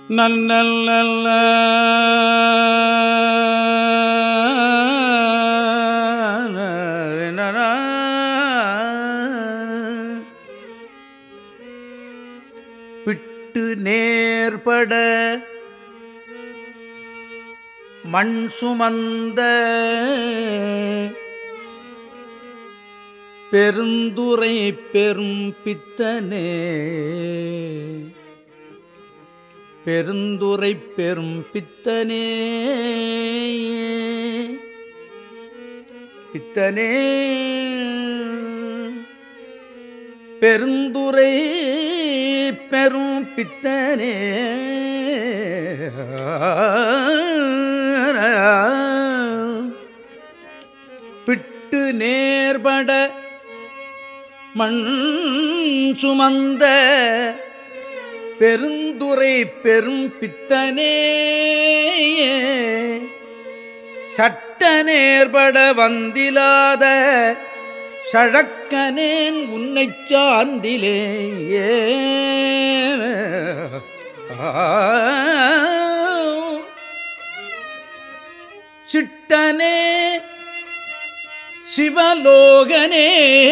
நல்ல பிட்டு நேர்பட மண் சுமந்த பெருந்துரை பெரும் பித்தனே பெருந்துரை பெரும் பித்தனே பித்தனே பெருந்துரை பெரும் பித்தனே பிட்டு நேர்பட மண் சுமந்த பெருந்துரை பெரும் பித்தனே சட்ட நேர்பட வந்திலாத சழக்கனேன் உன்னைச் சார்ந்திலே சிட்டனே சிவலோகனே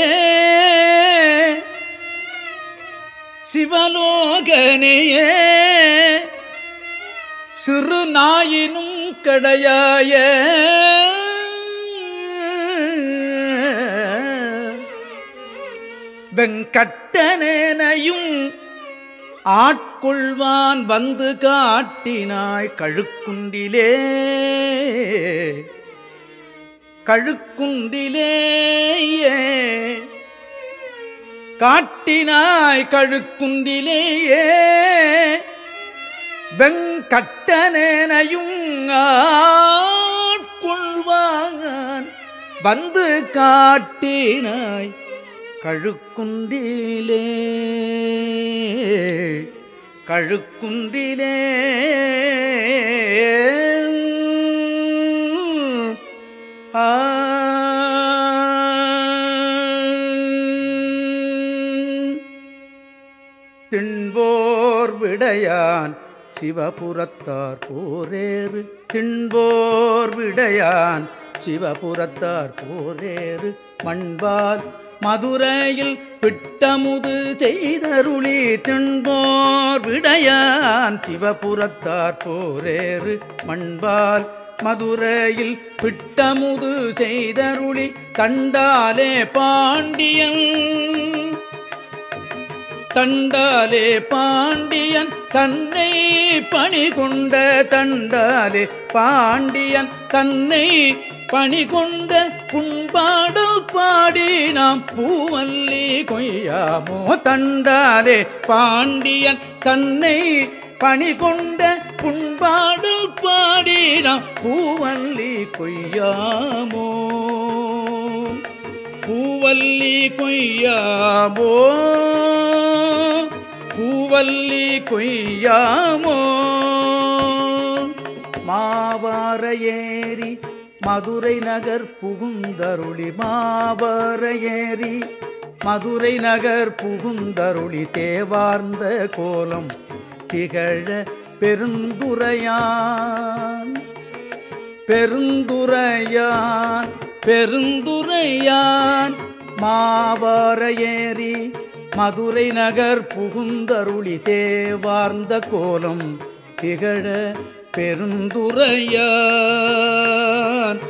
சிவலோகனையே சிறு நாயினும் கடையாய வெங்கட்டனேனையும் ஆட்கொள்வான் வந்து காட்டினாய் கழுக்குண்டிலே கழுக்குண்டிலேயே காட்டினாய் கழுக்குண்டிலேயே வெங்கட்டனேனையும் ஆட்கொள்வான் வந்து காட்டினாய் கழுக்குண்டிலே கழுக்குண்டிலே ஆ திண்போர் விடையான் சிவபுரத்தார் போரேறு திண்போர் விடையான் சிவபுரத்தார் போரேறு மண்பால் மதுரையில் பிட்டமுது செய்தருளி திண்போர் விடையான் சிவபுரத்தார் போரேறு மண்பால் மதுரையில் பிட்டமுது செய்தருளி கண்டாலே பாண்டியன் தண்டாலே பாண்டியன் தன்னை பணி கொண்ட தண்டாலே பாண்டியன் தன்னை பணி கொண்ட புண்பாடல் பாடி நாம் பூவல்லி கொய்யாமோ தண்டாலே பாண்டியன் தன்னை பணி கொண்ட புண்பாடல் பாடி நாம் பூவல்லி கொய்யாமோ பூவல்லி கொய்யாமோ பூவல்லி கொய்யாமோ மாவார ஏரி மதுரை நகர் புகுந்தருளி மாவார ஏரி மதுரை நகர் புகுந்தருளி தேவார்ந்த கோலம் திகழ பெருந்துரையான் பெருந்துரையான் பெருந்துரையான் மாவார ஏரி மதுரை நகர் புகுந்தருளி தேவார்ந்த கோலம் திகழ பெருந்துரையான்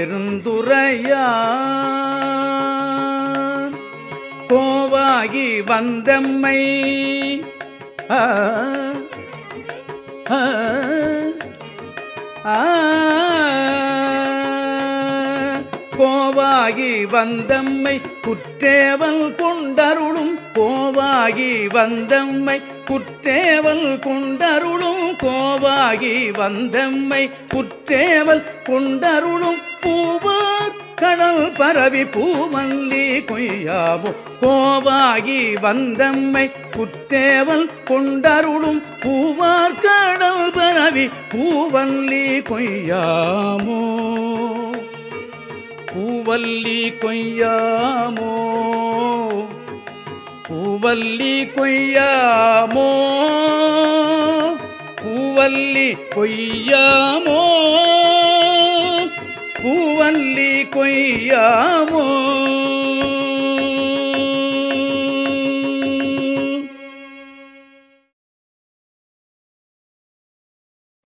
பெருந்துரையான் கோவாகி வந்தம்மை ஆ ஆ ஆ கோவாகி வந்தம்மை குற்றேவல் கொண்டருளும் கோவாகி வந்தம்மை குற்றேவல் கொண்டருளும் கோவாகி வந்தம்மை குற்றேவல் கொண்டருளும் பூவார் கடல் பரவி பூமல்லி கொய்யாவோ கோவாகி வந்தம்மை குற்றேவல் கொண்டருளும் பூவார் கடல் பரவி பூவல்லி கொய்யாமோ பூவல்லி கொய்யாமோ பூவல்லி கொய்யாமோ பூ பூவல்லி கொய்யாமோ பூவல்லி கொய்யாமோ